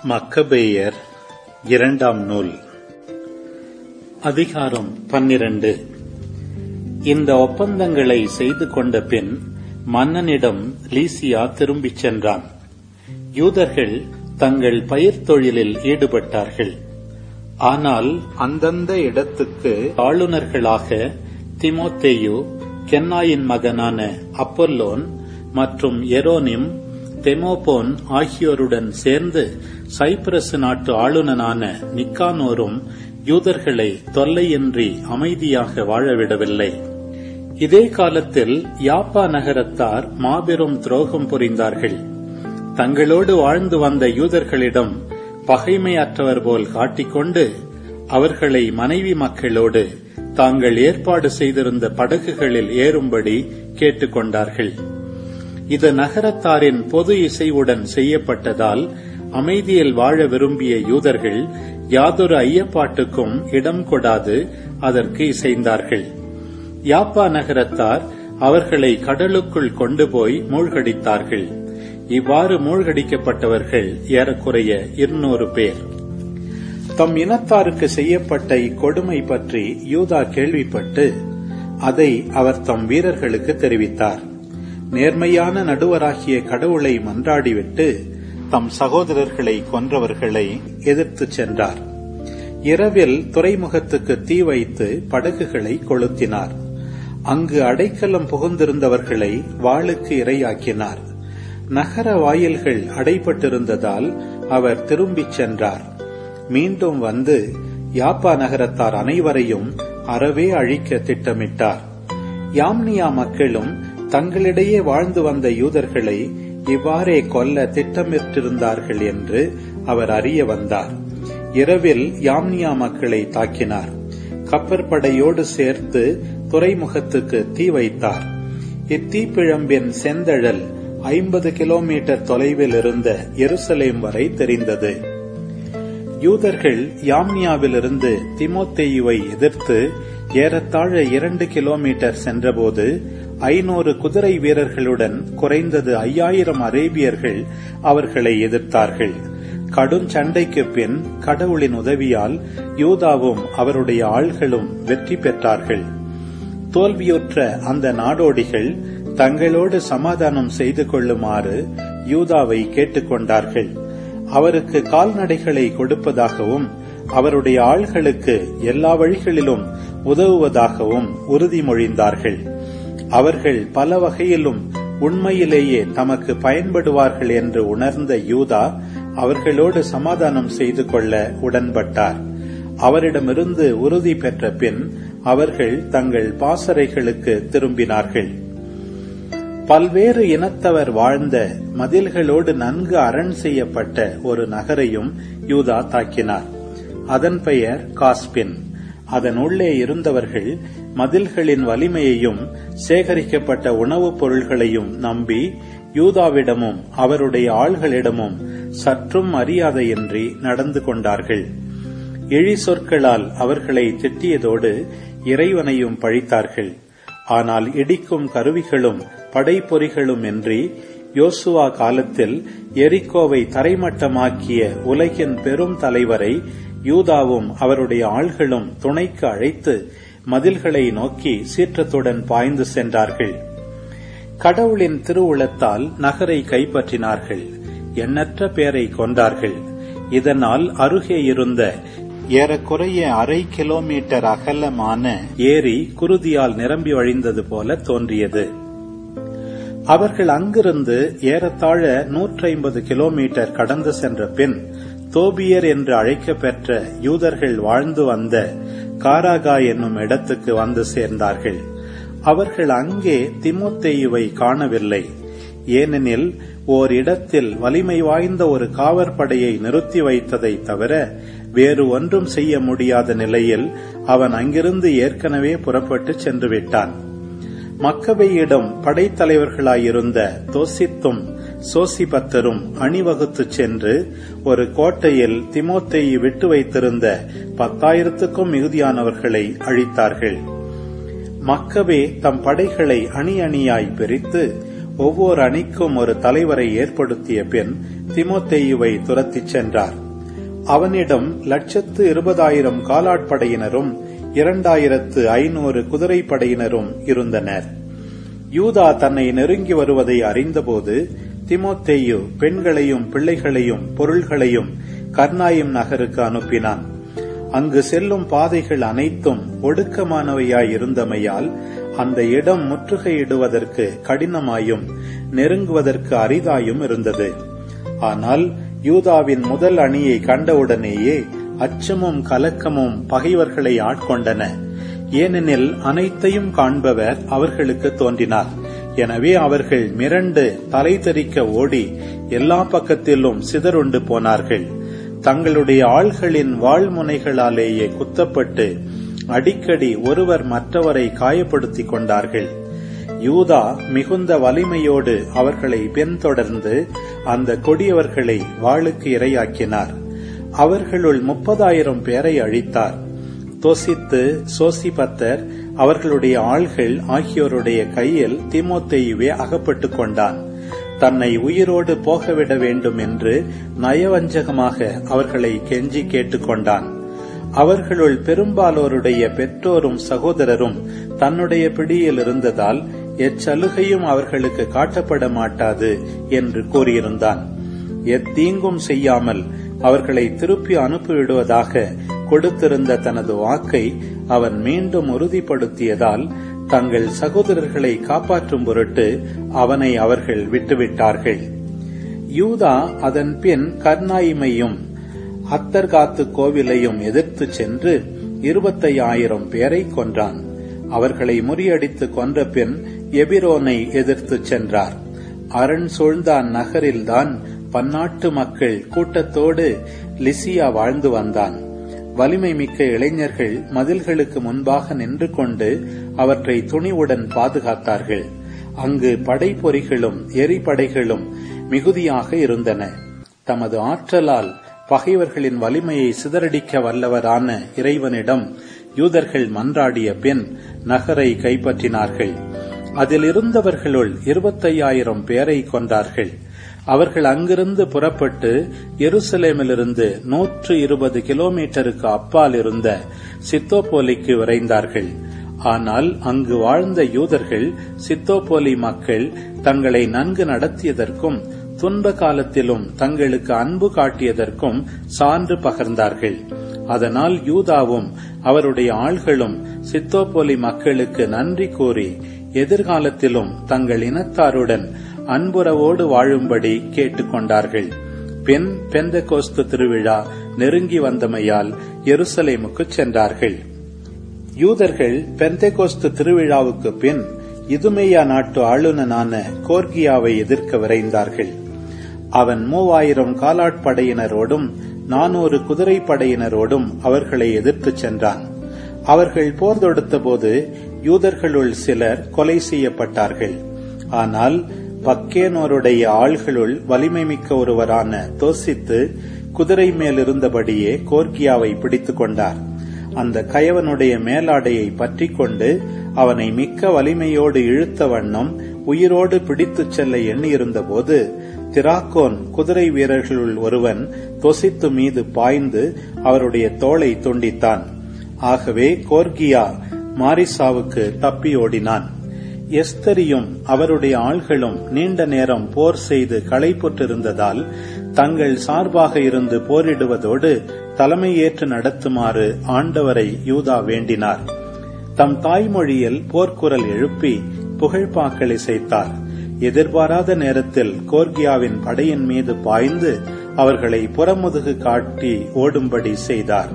மக்கபேயர் இரண்டாம் நூல் அதிகாரம் பன்னிரண்டு இந்த ஒப்பந்தங்களை செய்து கொண்ட பின் மன்னனிடம் லீசியா திரும்பிச் சென்றான் யூதர்கள் தங்கள் பயிர் தொழிலில் ஈடுபட்டார்கள் ஆனால் அந்தந்த இடத்துக்கு ஆளுநர்களாக திமோத்தேயு கென்னாயின் மகனான அப்பல்லோன் மற்றும் எரோனிம் தெமோபோன் ஆகியோருடன் சேர்ந்து சைப்ரஸ் நாட்டு ஆளுநனான நிக்கானோரும் யூதர்களை தொல்லையின்றி அமைதியாக வாழவிடவில்லை இதே காலத்தில் யாப்பா நகரத்தார் மாபெரும் துரோகம் புரிந்தார்கள் தங்களோடு வாழ்ந்து வந்த யூதர்களிடம் பகைமையற்றவர் போல் காட்டிக்கொண்டு அவர்களை மனைவி மக்களோடு தாங்கள் ஏற்பாடு செய்திருந்த படகுகளில் ஏறும்படி கேட்டுக்கொண்டார்கள் இது நகரத்தாரின் பொது இசைவுடன் செய்யப்பட்டதால் அமைதியில் வாழ விரும்பிய யூதர்கள் யாதொரு ஐயப்பாட்டுக்கும் இடம் கொடாது அதற்கு இசைந்தார்கள் யாப்பா நகரத்தார் அவர்களை கடலுக்குள் கொண்டு போய் மூழ்கடித்தார்கள் இவ்வாறு மூழ்கடிக்கப்பட்டவர்கள் ஏறக்குறைய இருநூறு பேர் தம் இனத்தாருக்கு செய்யப்பட்ட இக்கொடுமை பற்றி யூதா கேள்விப்பட்டு அதை அவர் தம் வீரர்களுக்கு தெரிவித்தார் நேர்மையான நடுவராகிய கடவுளை மன்றாடிவிட்டு தம் சகோதரர்களை கொன்றவர்களை எதிர்த்துச் சென்றார் இரவில் துறைமுகத்துக்கு தீ வைத்து படகுகளை கொளுத்தினார் அங்கு அடைக்கலம் புகுந்திருந்தவர்களை வாளுக்கு இரையாக்கினார் நகர வாயில்கள் அடைபட்டிருந்ததால் அவர் திரும்பிச் சென்றார் மீண்டும் வந்து யாப்பா நகரத்தார் அனைவரையும் அறவே அழிக்க திட்டமிட்டார் யாம்னியா மக்களும் தங்களிடையே வாழ்ந்து வந்த யூதர்களை இவ்வாறே கொல்ல திட்டமிட்டிருந்தார்கள் என்று அவர் அறிய வந்தார் இரவில் யாம்னியா மக்களை தாக்கினார் கப்பற்படையோடு சேர்த்து துறைமுகத்துக்கு தீ வைத்தார் இத்தீப்பிழம்பின் செந்தழல் ஐம்பது கிலோமீட்டர் தொலைவில் இருந்த எருசலேம் வரை தெரிந்தது யூதர்கள் யாம்னியாவிலிருந்து திமோத்தேயுவை எதிர்த்து ஏறத்தாழ இரண்டு கிலோமீட்டர் சென்றபோது ஐநூறு குதிரை வீரர்களுடன் குறைந்தது ஐயாயிரம் அரேபியர்கள் அவர்களை எதிர்த்தார்கள் கடும் சண்டைக்கு பின் கடவுளின் உதவியால் யூதாவும் அவருடைய ஆள்களும் வெற்றி பெற்றார்கள் தோல்வியுற்ற அந்த நாடோடிகள் தங்களோடு சமாதானம் செய்து கொள்ளுமாறு யூதாவை கேட்டுக்கொண்டார்கள் அவருக்கு கால்நடைகளை கொடுப்பதாகவும் அவருடைய ஆள்களுக்கு எல்லா வழிகளிலும் உதவுவதாகவும் உறுதிமொழிந்தார்கள் அவர்கள் பல வகையிலும் உண்மையிலேயே தமக்கு பயன்படுவார்கள் என்று உணர்ந்த யூதா அவர்களோடு சமாதானம் செய்து கொள்ள உடன்பட்டார் அவரிடமிருந்து உறுதி பெற்ற பின் அவர்கள் தங்கள் பாசறைகளுக்கு திரும்பினார்கள் பல்வேறு இனத்தவர் வாழ்ந்த மதில்களோடு நன்கு அரண் செய்யப்பட்ட ஒரு நகரையும் யூதா தாக்கினார் அதன் பெயர் காஸ்பின் அதன் உள்ளே இருந்தவர்கள் மதில்களின் வலிமையையும் சேகரிக்கப்பட்ட உணவுப் பொருள்களையும் நம்பி யூதாவிடமும் அவருடைய ஆள்களிடமும் சற்றும் மரியாதையின்றி நடந்து கொண்டார்கள் இழி சொற்களால் அவர்களை திட்டியதோடு இறைவனையும் பழித்தார்கள் ஆனால் இடிக்கும் கருவிகளும் படைப்பொறிகளும் இன்றி யோசுவா காலத்தில் எரிக்கோவை தரைமட்டமாக்கிய உலகின் பெரும் தலைவரை யூதாவும் அவருடைய ஆள்களும் துணைக்கு அழைத்து மதில்களை நோக்கி சீற்றத்துடன் பாய்ந்து சென்றார்கள் கடவுளின் திருவுளத்தால் நகரை கைப்பற்றினார்கள் எண்ணற்ற பேரை கொண்டார்கள் இதனால் அருகே இருந்த ஏறக்குறைய அரை கிலோமீட்டர் அகலமான ஏரி குருதியால் நிரம்பி வழிந்தது போல தோன்றியது அவர்கள் அங்கிருந்து ஏறத்தாழ நூற்றி ஐம்பது கிலோமீட்டர் கடந்து சென்ற பின் தோபியர் என்று அழைக்கப்பெற்ற யூதர்கள் வாழ்ந்து வந்த காராகா என்னும் இடத்துக்கு வந்து சேர்ந்தார்கள் அவர்கள் அங்கே திமுத்தேயுவை காணவில்லை ஏனெனில் ஓர் இடத்தில் வலிமை வாய்ந்த ஒரு காவற்படையை நிறுத்தி வைத்ததை தவிர வேறு ஒன்றும் செய்ய முடியாத நிலையில் அவன் அங்கிருந்து ஏற்கனவே புறப்பட்டு சென்று விட்டான் மக்கவையிடம் படைத்தலைவர்களாயிருந்த தோசித்தும் சோசிபத்தரும் அணிவகுத்துச் சென்று ஒரு கோட்டையில் திமோத்தேயு விட்டு வைத்திருந்த பத்தாயிரத்துக்கும் மிகுதியானவர்களை அழித்தார்கள் மக்கவே தம் படைகளை அணி அணியாய் பிரித்து ஒவ்வொரு அணிக்கும் ஒரு தலைவரை ஏற்படுத்திய பின் திமோத்தேயுவை துரத்திச் சென்றார் அவனிடம் லட்சத்து இருபதாயிரம் காலாட்படையினரும் இரண்டாயிரத்து ஐநூறு குதிரைப்படையினரும் இருந்தனர் யூதா தன்னை நெருங்கி வருவதை அறிந்தபோது திமோத்தேயு பெண்களையும் பிள்ளைகளையும் பொருள்களையும் கர்நாயும் நகருக்கு அனுப்பினான் அங்கு செல்லும் பாதைகள் அனைத்தும் ஒடுக்கமானவையாய் இருந்தமையால் அந்த இடம் முற்றுகையிடுவதற்கு கடினமாயும் நெருங்குவதற்கு அரிதாயும் இருந்தது ஆனால் யூதாவின் முதல் அணியை கண்டவுடனேயே அச்சமும் கலக்கமும் பகைவர்களை ஆட்கொண்டன ஏனெனில் அனைத்தையும் காண்பவர் அவர்களுக்கு தோன்றினார் எனவே அவர்கள் மிரண்டு தலை தெறிக்க ஓடி எல்லா பக்கத்திலும் சிதறுண்டு போனார்கள் தங்களுடைய ஆள்களின் வாழ்முனைகளாலேயே குத்தப்பட்டு அடிக்கடி ஒருவர் மற்றவரை காயப்படுத்திக் கொண்டார்கள் யூதா மிகுந்த வலிமையோடு அவர்களை பின்தொடர்ந்து அந்த கொடியவர்களை வாளுக்கு இரையாக்கினார் அவர்களுள் முப்பதாயிரம் பேரை அழித்தார் தொசித்து சோசிபத்தர் அவர்களுடைய ஆள்கள் ஆகியோருடைய கையில் திமோத்தேயுவே அகப்பட்டுக் கொண்டான் தன்னை உயிரோடு போகவிட வேண்டும் என்று நயவஞ்சகமாக அவர்களை கெஞ்சி கேட்டுக்கொண்டான் அவர்களுள் பெரும்பாலோருடைய பெற்றோரும் சகோதரரும் தன்னுடைய பிடியில் இருந்ததால் எச்சலுகையும் அவர்களுக்கு காட்டப்பட மாட்டாது என்று கூறியிருந்தான் எத்தீங்கும் செய்யாமல் அவர்களை திருப்பி அனுப்பிவிடுவதாக கொடுத்திருந்த தனது வாக்கை அவன் மீண்டும் உறுதிப்படுத்தியதால் தங்கள் சகோதரர்களை காப்பாற்றும் பொருட்டு அவனை அவர்கள் விட்டுவிட்டார்கள் யூதா அதன் பின் கர்நாயிமையும் அத்தர்காத்து கோவிலையும் எதிர்த்து சென்று இருபத்தையாயிரம் பேரை கொன்றான் அவர்களை முறியடித்து கொன்ற பின் எபிரோனை எதிர்த்து சென்றார் அரண் சூழ்ந்த அந்நகரில்தான் பன்னாட்டு மக்கள் கூட்டத்தோடு லிசியா வாழ்ந்து வந்தான் வலிமை மிக்க இளைஞர்கள் மதில்களுக்கு முன்பாக நின்று கொண்டு அவற்றை துணிவுடன் பாதுகாத்தார்கள் அங்கு படைப்பொறிகளும் எரிபடைகளும் மிகுதியாக இருந்தன தமது ஆற்றலால் பகைவர்களின் வலிமையை சிதறடிக்க வல்லவரான இறைவனிடம் யூதர்கள் மன்றாடிய பின் நகரை கைப்பற்றினார்கள் அதில் இருந்தவர்களுள் இருபத்தையாயிரம் பேரை கொண்டார்கள் அவர்கள் அங்கிருந்து புறப்பட்டு எருசலேமிலிருந்து நூற்று இருபது கிலோமீட்டருக்கு அப்பால் இருந்த சித்தோபோலிக்கு விரைந்தார்கள் ஆனால் அங்கு வாழ்ந்த யூதர்கள் சித்தோபோலி மக்கள் தங்களை நன்கு நடத்தியதற்கும் துன்ப காலத்திலும் தங்களுக்கு அன்பு காட்டியதற்கும் சான்று பகர்ந்தார்கள் அதனால் யூதாவும் அவருடைய ஆள்களும் சித்தோபோலி மக்களுக்கு நன்றி கூறி எதிர்காலத்திலும் தங்கள் இனத்தாருடன் அன்புறவோடு வாழும்படி கேட்டுக்கொண்டார்கள் பின் பெந்த கோஸ்து திருவிழா நெருங்கி வந்தமையால் எருசலேமுக்கு சென்றார்கள் யூதர்கள் பெந்தகோஸ்து திருவிழாவுக்கு பின் இதுமேயா நாட்டு ஆளுநனான கோர்கியாவை எதிர்க்க விரைந்தார்கள் அவன் மூவாயிரம் காலாட்படையினரோடும் நானூறு குதிரை படையினரோடும் அவர்களை எதிர்த்துச் சென்றான் அவர்கள் போர் தொடுத்தபோது யூதர்களுள் சிலர் கொலை செய்யப்பட்டார்கள் ஆனால் பக்கேனோருடைய ஆள்களுள் வலிமை மிக்க ஒருவரான தோசித்து குதிரை மேல் இருந்தபடியே கோர்கியாவை பிடித்துக் கொண்டார் அந்த கயவனுடைய மேலாடையை பற்றி கொண்டு அவனை மிக்க வலிமையோடு இழுத்த வண்ணம் உயிரோடு பிடித்துச் செல்ல எண்ணியிருந்தபோது திராக்கோன் குதிரை வீரர்களுள் ஒருவன் தொசித்து மீது பாய்ந்து அவருடைய தோளை துண்டித்தான் ஆகவே கோர்கியா மாரிசாவுக்கு தப்பி ஓடினான் எஸ்தரியும் அவருடைய ஆள்களும் நீண்ட நேரம் போர் செய்து களைப்புற்றிருந்ததால் தங்கள் சார்பாக இருந்து போரிடுவதோடு தலைமையேற்று நடத்துமாறு ஆண்டவரை யூதா வேண்டினார் தம் தாய்மொழியில் போர்க்குரல் எழுப்பி புகழ்பாக்கள் இசைத்தார் எதிர்பாராத நேரத்தில் கோர்கியாவின் படையின் மீது பாய்ந்து அவர்களை புறமுதுகு காட்டி ஓடும்படி செய்தார்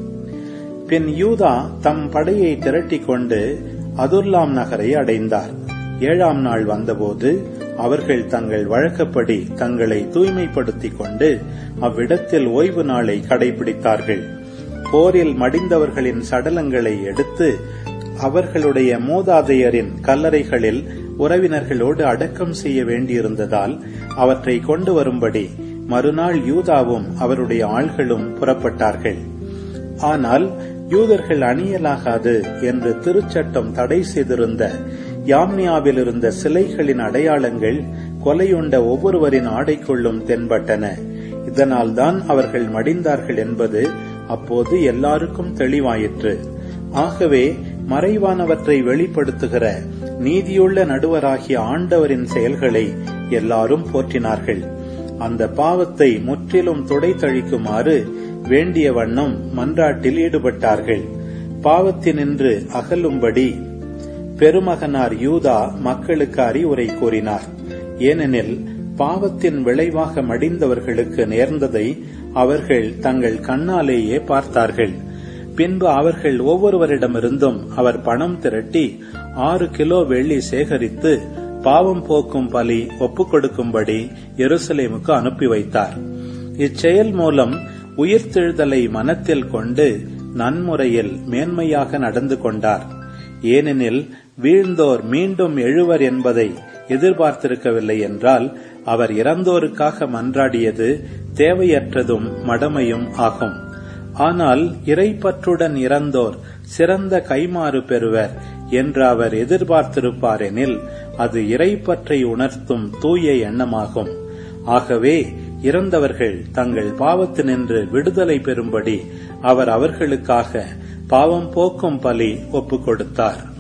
பின் யூதா தம் படையை திரட்டிக் கொண்டு அதுர்லாம் நகரை அடைந்தார் ஏழாம் நாள் வந்தபோது அவர்கள் தங்கள் வழக்கப்படி தங்களை தூய்மைப்படுத்திக் கொண்டு அவ்விடத்தில் ஓய்வு நாளை கடைபிடித்தார்கள் போரில் மடிந்தவர்களின் சடலங்களை எடுத்து அவர்களுடைய மூதாதையரின் கல்லறைகளில் உறவினர்களோடு அடக்கம் செய்ய வேண்டியிருந்ததால் அவற்றை கொண்டு வரும்படி மறுநாள் யூதாவும் அவருடைய ஆள்களும் புறப்பட்டார்கள் ஆனால் யூதர்கள் அணியலாகாது என்று திருச்சட்டம் தடை செய்திருந்த யாம்னியாவில் இருந்த சிலைகளின் அடையாளங்கள் கொலையுண்ட ஒவ்வொருவரின் ஆடைக்குள்ளும் தென்பட்டன இதனால்தான் அவர்கள் மடிந்தார்கள் என்பது அப்போது எல்லாருக்கும் தெளிவாயிற்று ஆகவே மறைவானவற்றை வெளிப்படுத்துகிற நீதியுள்ள நடுவராகிய ஆண்டவரின் செயல்களை எல்லாரும் போற்றினார்கள் அந்த பாவத்தை முற்றிலும் துடைத்தழிக்குமாறு வேண்டிய வண்ணம் மன்றாட்டில் ஈடுபட்டார்கள் பாவத்தினின்று அகலும்படி பெருமகனார் யூதா மக்களுக்கு அறிவுரை கூறினார் ஏனெனில் பாவத்தின் விளைவாக மடிந்தவர்களுக்கு நேர்ந்ததை அவர்கள் தங்கள் கண்ணாலேயே பார்த்தார்கள் பின்பு அவர்கள் ஒவ்வொருவரிடமிருந்தும் அவர் பணம் திரட்டி ஆறு கிலோ வெள்ளி சேகரித்து பாவம் போக்கும் பலி ஒப்புக் கொடுக்கும்படி எருசலேமுக்கு அனுப்பி வைத்தார் இச்செயல் மூலம் உயிர்த்தெழுதலை மனத்தில் கொண்டு நன்முறையில் மேன்மையாக நடந்து கொண்டார் ஏனெனில் வீழ்ந்தோர் மீண்டும் எழுவர் என்பதை எதிர்பார்த்திருக்கவில்லை என்றால் அவர் இறந்தோருக்காக மன்றாடியது தேவையற்றதும் மடமையும் ஆகும் ஆனால் இறைப்பற்றுடன் இறந்தோர் சிறந்த கைமாறு பெறுவர் என்று அவர் எதிர்பார்த்திருப்பாரெனில் அது இறைப்பற்றை உணர்த்தும் தூய எண்ணமாகும் ஆகவே இறந்தவர்கள் தங்கள் பாவத்தினின்று விடுதலை பெறும்படி அவர் அவர்களுக்காக பாவம் போக்கும் பலி ஒப்புக் கொடுத்தார்